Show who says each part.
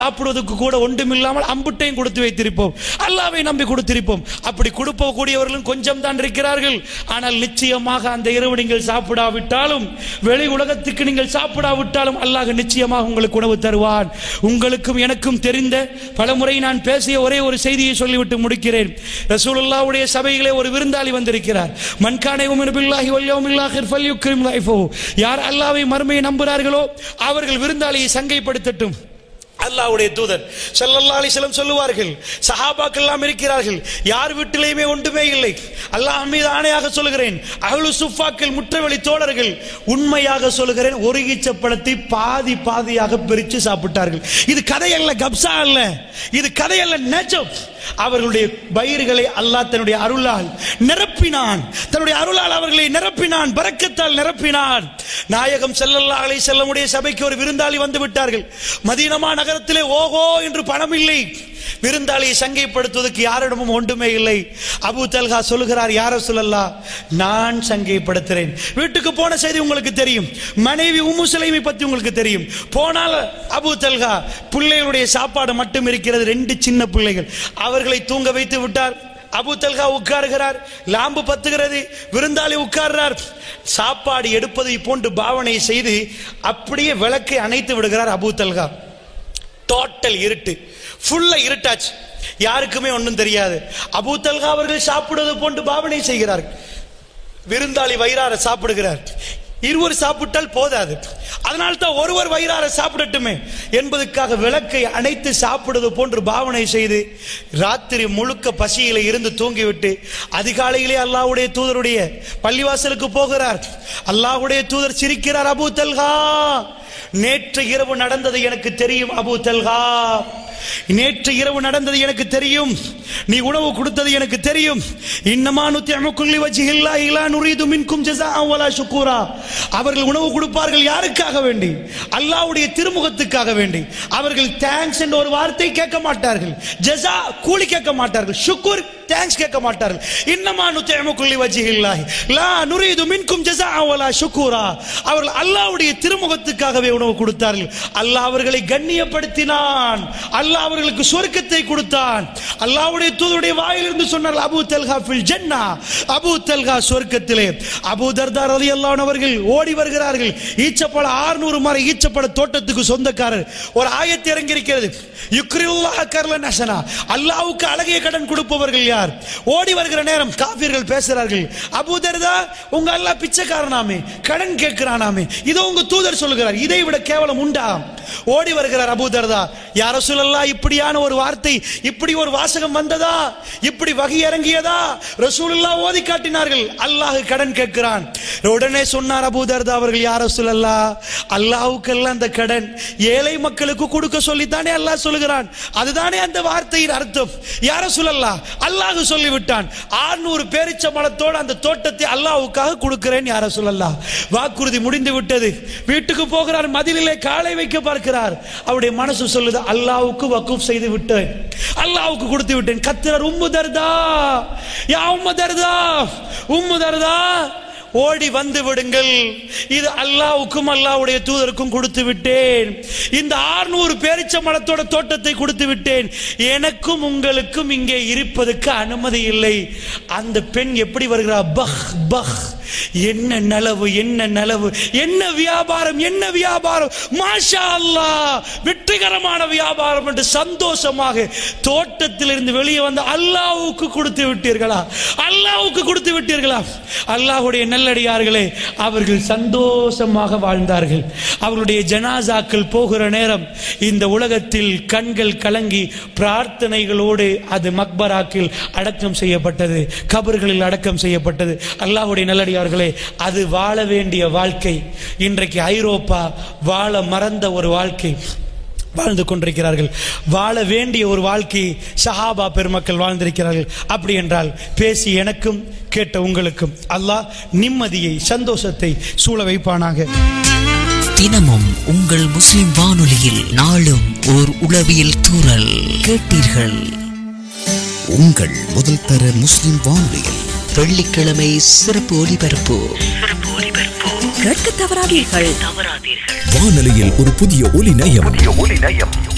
Speaker 1: சாப்பிடுவதற்கு கூட ஒன்றுமில்லாமல் அம்புட்டையும் கொடுத்து வைத்திருப்போம் அல்லாவை நம்பி கொடுத்திருப்போம் அப்படி கொடுப்ப கூடியவர்களும் கொஞ்சம் தான் இருக்கிறார்கள் ஆனால் நிச்சயமாக அந்த இரவு நீங்கள் சாப்பிடாவிட்டாலும் வெளி உலகத்துக்கு நீங்கள் சாப்பிடாவிட்டாலும் அல்லாஹ் நிச்சயமாக உங்களுக்கு உணவு தருவான் உங்களுக்கும் எனக்கும் தெரிந்த பலமுறை நான் பேசிய ஒரே ஒரு செய்தியை சொல்லிவிட்டு முடிக்கிறேன் ரசூலுல்லாவுடைய சபையிலே ஒரு விருந்தாளி வந்திருக்கிறார் மன்கானை உமன் பில்லாஹி வல்யவுமில்லாஹிர் ஃபல்யுக்ரிம் லைஃபஹு யார் அல்லாஹ்வை மறுமையை நம்புகிறார்களோ அவர்கள் விருந்தாளியை சங்கைப்படுத்தட்டும் அல்லாஹ்வுடைய தூதர் ஸல்லல்லாஹு அலைஹி வஸல்லம் சொல்லுவார்கள் சஹாபாக்கள் எல்லாம் இருக்கிறார்கள் யார் வீட்டிலேயுமே ஒன்றுமே இல்லை அல்லாஹ் மீது ஆணையாக சொல்கிறேன் அஹ்லு சுஃபாக்கள் முற்றவெளி தோழர்கள் உண்மையாக சொல்கிறேன் ஒரு ஈச்சப்பழத்தை பாதி பாதியாக பிரித்து சாப்பிட்டார்கள் இது கதையல்ல கப்சா அல்ல இது கதையல்ல நெஜம் அவர்களுடைய பயிர்களை அல்லாஹ் தன்னுடைய அருளால் நிரப்பினான் தன்னுடைய அருளால் அவர்களை நிரப்பினான் பரக்கத்தால் நிரப்பினான் நாயகம் ஸல்லல்லாஹு அலைஹி வஸல்லமுடைய சபைக்கு ஒரு விருந்தாளி வந்து விட்டார்கள் மதீனமா நகரத்திலே ஓஹோ என்று பணம் இல்லை விருந்தாளியை சங்கைப்படுத்துவதற்கு யாரிடமும் ஒன்றுமே இல்லை அபு தல்கா சொல்லுகிறார் யார சொல்லல்லா நான் சங்கைப்படுத்துறேன் வீட்டுக்கு போன செய்தி உங்களுக்கு தெரியும் மனைவி உம்மு சுலைமை பத்தி உங்களுக்கு தெரியும் போனால் அபு தல்கா பிள்ளைகளுடைய சாப்பாடு மட்டும் இருக்கிறது ரெண்டு சின்ன பிள்ளைகள் அவர்களை தூங்க வைத்து விட்டார் அபு தல்கா உட்காருகிறார் லாம்பு பத்துகிறது விருந்தாளி உட்கார்றார் சாப்பாடு எடுப்பதை போன்று பாவனை செய்து அப்படியே விளக்கை அணைத்து விடுகிறார் அபு தல்கா டோட்டல் இருட்டு ஃபுல்லா இருட்டாச்சு யாருக்குமே ஒன்றும் தெரியாது அபூ தல்கா அவர்கள் சாப்பிடுவது போன்று பாவனை செய்கிறார்கள் விருந்தாளி வயிறார சாப்பிடுகிறார் இருவர் சாப்பிட்டால் போதாது அதனால் தான் ஒருவர் வயிறார சாப்பிடட்டுமே என்பதற்காக விளக்கை அணைத்து சாப்பிடுவது போன்று பாவனை செய்து ராத்திரி முழுக்க பசியில இருந்து தூங்கிவிட்டு அதிகாலையிலே அல்லாஹ்வுடைய தூதருடைய பள்ளிவாசலுக்கு போகிறார் அல்லாஹ்வுடைய தூதர் சிரிக்கிறார் அபூ தல்கா நேற்று இரவு நடந்தது எனக்கு தெரியும் அபூ தல்கா நேற்று இரவு நடந்தது எனக்கு தெரியும் நீ உணவு கொடுத்தது எனக்கு தெரியும் இன்னமா நுத்தியமுக்குள்ளி வச்சில்லா இலா நுரீது மின்கும் ஜஸாஅ வலா ஷுக்கூரா அவர்கள் உணவு கொடுப்பார்கள் யாருக்காக வேண்டி அல்லாஹ்வுடைய திருமுகத்துக்காக வேண்டி அவர்கள் தேங்க்ஸ் என்ற ஒரு வார்த்தை கேட்க மாட்டார்கள் ஜஸா கூலி கேட்க மாட்டார்கள் ஷுக்கூர் தேங்க்ஸ் கேட்க மாட்டார்கள் இன்னமா நுத்தியமுக்குள்ளி வச்சில்லாஹி லா நுரீது மின்கும் ஜஸாஅ வலா ஷுக்கூரா அவர்கள் அல்லாஹ்வுடைய திருமுகத்துக்காகவே உணவு கொடுத்தார்கள் அல்லாஹ் அவர்களை கண்ணியப்படுத்தினான் அல்லாஹ் அவர்களுக்கு சொர்க்கத்தை கொடுத்தான் அல்லாஹ்வுடைய தூதருடைய வாயிலிருந்து சொன்னார் அபூ தல்ஹா ஃபில் ஜன்னா அபூ தல்ஹா சொர்க்கத்திலே அபூ தர்தா ரலியல்லாஹு அன்ஹு அவர்கள் ஓடி வருகிறார்கள் ஈச்சப்பழ 600 மர ஈச்சப்பழ தோட்டத்துக்கு சொந்தக்காரர் ஒரு ஆயத்து இறங்கி இருக்கிறது யுக்ரியுல்லாஹ் கர்லன் ஹசனா அல்லாஹ்வுக்கு அழகிய கடன் கொடுப்பவர்கள் யார் ஓடி வருகிற நேரம் காபிர்கள் பேசுகிறார்கள் அபூ தர்தா உங்க அல்லாஹ் பிச்சைக்காரனாமே கடன் கேட்கிறானாமே இதோ உங்க தூதர் சொல்லுகிறார் இதை விட கேவலம் உண்டா ஓடி வருகிறார் அபூ தர்தா யார சொல்லலாம் இப்படியான ஒரு வார்த்தை இப்படி ஒரு வாசகம் வந்ததா இப்படி வகை இறங்கியதா ரசூலுல்லாஹ் ஓதி காட்டினார்கள் அல்லாஹ் கடன் கேட்கிறான் உடனே சொன்னார் அபூ தர்தா அவர்கள் யார சொல்லல்லா அல்லாஹ்வுக்கெல்லாம் அந்த கடன் ஏழை மக்களுக்கு கொடுக்க சொல்லித்தானே அல்லாஹ் சொல்லுகிறான் அதுதானே அந்த வார்த்தையின் அர்த்தம் யார சொல்லல்லா அல்லாஹ் சொல்லிவிட்டான் ஆறுநூறு பேரிச்ச மலத்தோடு அந்த தோட்டத்தை அல்லாஹ்வுக்காக கொடுக்கிறேன் யார சொல்லல்லா வாக்குறுதி முடிந்து விட்டது வீட்டுக்கு போகிறார் மதிலிலே காலை வைக்க பார்க்கிறார் அவருடைய மனசு சொல்லுது அல்லாஹ்வுக்கு வக்கூப் செய்து விட்டேன் அல்லாஹ்வுக்கு கொடுத்து விட்டேன் கத்திரர் உம்மு தர்தா யா உம்மு தர்தா உம்மு தர்தா ஓடி வந்து விடுங்கள் இது அல்லாவுக்கும் அல்லாவுடைய தூதருக்கும் கொடுத்து விட்டேன் இந்த ஆறுநூறு பேரிச்ச மரத்தோட தோட்டத்தை கொடுத்து விட்டேன் எனக்கும் உங்களுக்கும் இங்கே இருப்பதற்கு அனுமதி இல்லை அந்த பெண் எப்படி வருகிறா பஹ் பஹ் என்ன நலவு என்ன நலவு என்ன வியாபாரம் என்ன வியாபாரம் மாஷா அல்லாஹ் வெற்றிகரமான வியாபாரம் என்று சந்தோஷமாக தோட்டத்திலிருந்து வெளியே வந்து அல்லாஹ்வுக்கு கொடுத்து விட்டீர்களா அல்லாஹ்வுக்கு கொடுத்து விட்டீர்களா அல்லாஹ்வுடைய நல்லடியார்களே அவர்கள் சந்தோஷமாக வாழ்ந்தார்கள் அவர்களுடைய ஜனாசாக்கள் போகிற நேரம் இந்த உலகத்தில் கண்கள் கலங்கி பிரார்த்தனைகளோடு அது மக்பராக்கில் அடக்கம் செய்யப்பட்டது கபர்களில் அடக்கம் செய்யப்பட்டது அல்லாஹ்வுடைய நல்லடியார்களே அது வாழ வேண்டிய வாழ்க்கை இன்றைக்கு ஐரோப்பா வாழ மறந்த ஒரு வாழ்க்கை வாழ்ந்து கொண்டிருக்கிறார்கள் வாழ வேண்டிய ஒரு வாழ்க்கை சஹாபா பெருமக்கள் வாழ்ந்திருக்கிறார்கள் அப்படி என்றால் பேசி எனக்கும் கேட்ட உங்களுக்கும் அல்லாஹ் நிம்மதியை சந்தோஷத்தை சூழ வைப்பானாக
Speaker 2: தினமும் உங்கள் முஸ்லிம் வானொலியில் நாளும் ஓர் உளவியல் தூறல் கேட்டீர்கள்
Speaker 3: உங்கள் முதல் தர முஸ்லிம் வானொலியில்
Speaker 2: வெள்ளிக்கிழமை சிறப்பு ஒலிபரப்பு
Speaker 4: கேட்க தவறாதீர்கள்
Speaker 3: வானொலியில் ஒரு புதிய ஒலி நயம்